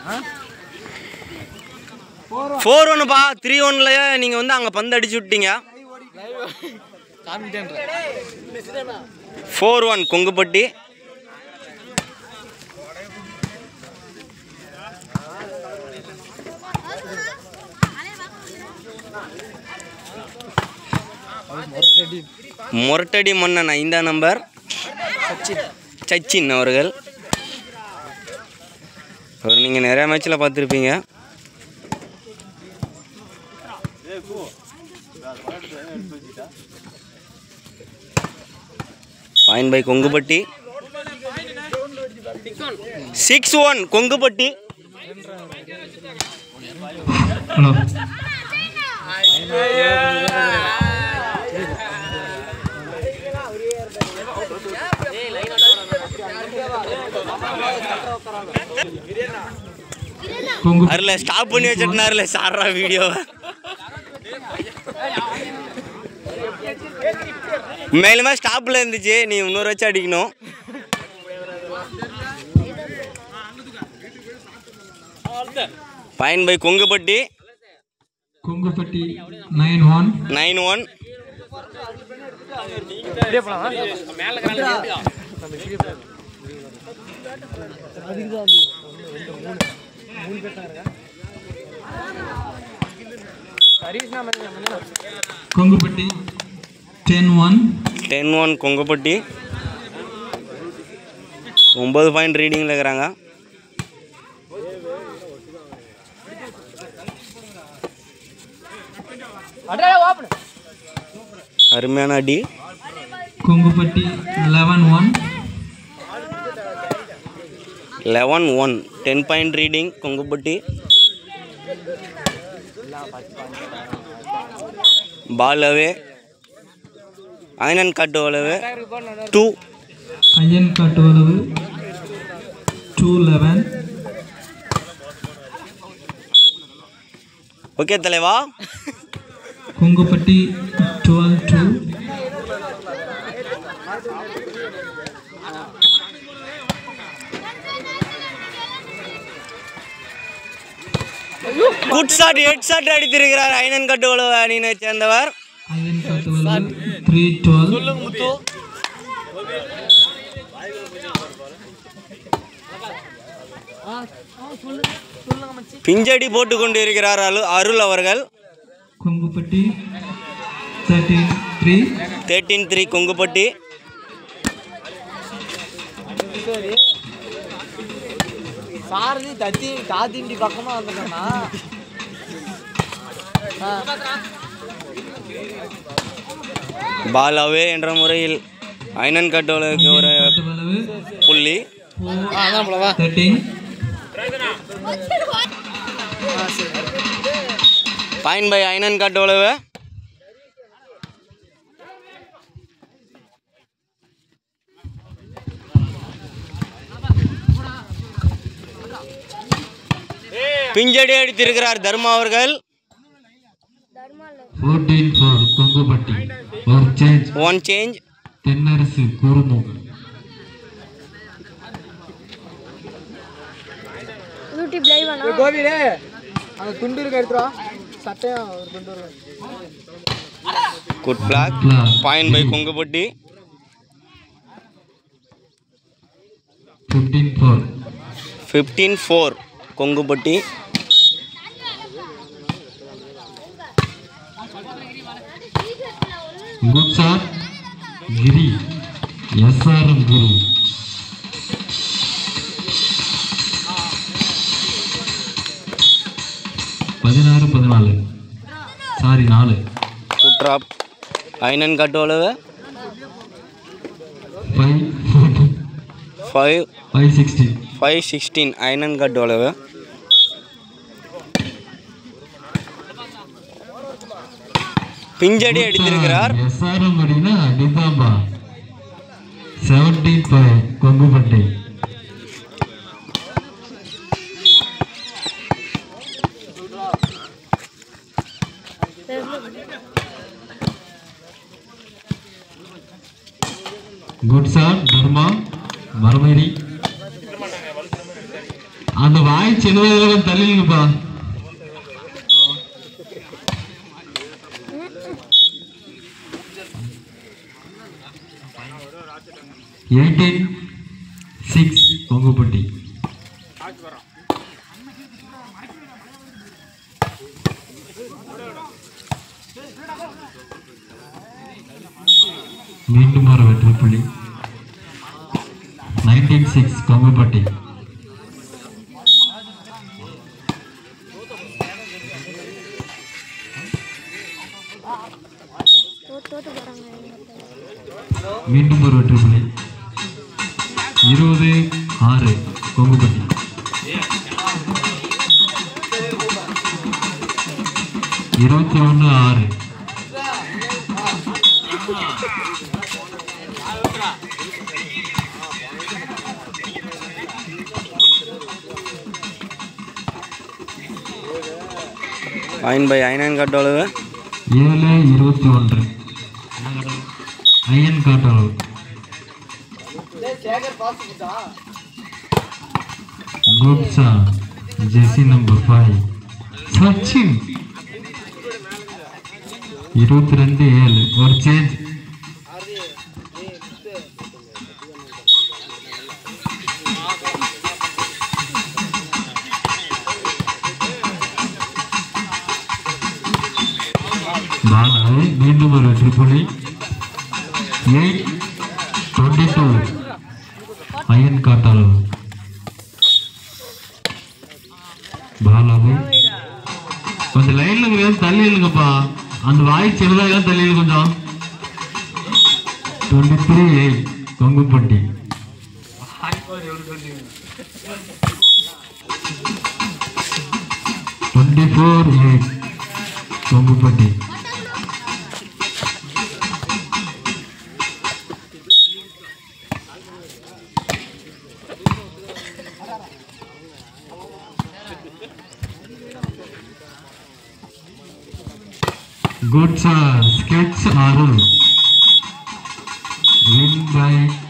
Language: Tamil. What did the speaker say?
ஃபோர் ஒன்னுப்பா த்ரீ ஒன்லயே நீங்கள் வந்து அங்கே பந்து அடிச்சு விட்டீங்க ஃபோர் ஒன் கொங்குப்பட்டி மொரட்டடி மன்னன் ஐந்தாம் நம்பர் சச்சின் அவர்கள் அவர் நீங்கள் நிறையா மேட்ச்சில் பார்த்துருப்பீங்க point by Kongupatti six one Kongupatti hello Kongu அருள ஸ்டாப் பண்ணி வச்சிருந்தாருல சாரா வீடியோவை மேலுமே ஸ்டாப்பில் இருந்துச்சு நீ இன்னொரு வச்சு அடிக்கணும் point by Kongupatti Kongupatti nine one nine one Kongupatti ten one ten one Kongupatti ஒம்பது பாயிண்ட் ரீடிங்கில் இருக்கிறாங்க அருமையான அடி Kongupatti eleven one eleven one ten point reading Kongupatti ball away ஐனன் காட்டு அளவு டூ ஐயன் காட்டுவளவு டூ லெவன் ஓகே தலைவா Kongupatti twelve two good shot head shot அடித்திருக்கிறார் ஐனன் கட்டு அளவு அணியினை சேர்ந்தவர் ஐயன் காட்டுவளவு த்ரீ டுவெல் பிஞ்சடி போட்டு கொண்டு இருக்கிறார் அரு அருள் அவர்கள் Kongupatti thirteen three thirteen three Kongupatti Sarathi தத்தி தாத்திண்டி பக்கமா வந்துட்டோம்னா பால் அவே என்ற முறையில் ஐனன் கட்டு அளவுக்கு ஒரு காட்டுவளவு புள்ளி தேர்ட்டீன் பாயிண்ட் பை ஐனன் கட்டு அளவு பிஞ்சடி அடித்திருக்கிறார் தர்மா அவர்கள் ஃபோர்டீன் ஃபோர் கொங்குப்பட்டி ஒரு சேஞ்ச் ஒன் சேஞ்ச் தென்னரசு குருமு யூடியூப் லைவ் ஆனா கோவிலே அந்த துண்டு இருக்க எடுத்துருவா சட்டையும் ஒரு துண்டு இருக்கு good black Black. Point by Kongupatti fifteen four fifteen four Kongupatti good shot Giri SRM Guru பதினாறு பதினாலு சாரி நாலு குட் ட்ராப் ஐனன் கட்டு அளவு five five five sixteen five sixteen ஐனன் கட்டு அளவு பிஞ்சடி அடித்திருக்கிறார் எஸ்ஆர்எம் அப்படின்னா அடிதாம்பா seventeen five Kongupatti good shot Dharma மறுமதி அந்த வாய் சின்னதாக தள்ளிங்கப்பா எயிட்டீன் சிக்ஸ் கொங்குப்பட்டி மீண்டும் ஒரு வெற்றி புள்ளி நைன்டீன் சிக்ஸ் கொங்குப்பட்டி தோத்து தோத்து போகிறாங்க மீண்டும் ஒரு வெற்றி புள்ளி இருபது ஆறு கொங்குப்பட்டி இருபத்தி ஒன்று ஆறு பாயிண்ட் பை ஐநன் கட்டளவு ஏழு இருபத்தி ஒன்று ஐயன் காட்டளவு குட்ஸா ஜெர்சி நம்பர் ஃபைவ் சச்சின் இருபத்தி ரெண்டு ஏழு ஒரு சேஞ்ச் பாலாவை மீண்டும் ஒரு வெற்றி புள்ளி எயிட் டுவெண்ட்டி டூ அயன் காட்டளவு பாலாவை கொஞ்சம் லைன்ல இருக்கிறது தள்ளி இல்லைங்கப்பா அந்த வாய் சின்னதாக தள்ளி இழுங்க கொஞ்சம் twenty three eight Kongupatti twenty four eight Kongupatti Good sir. Sketch Arul. Win by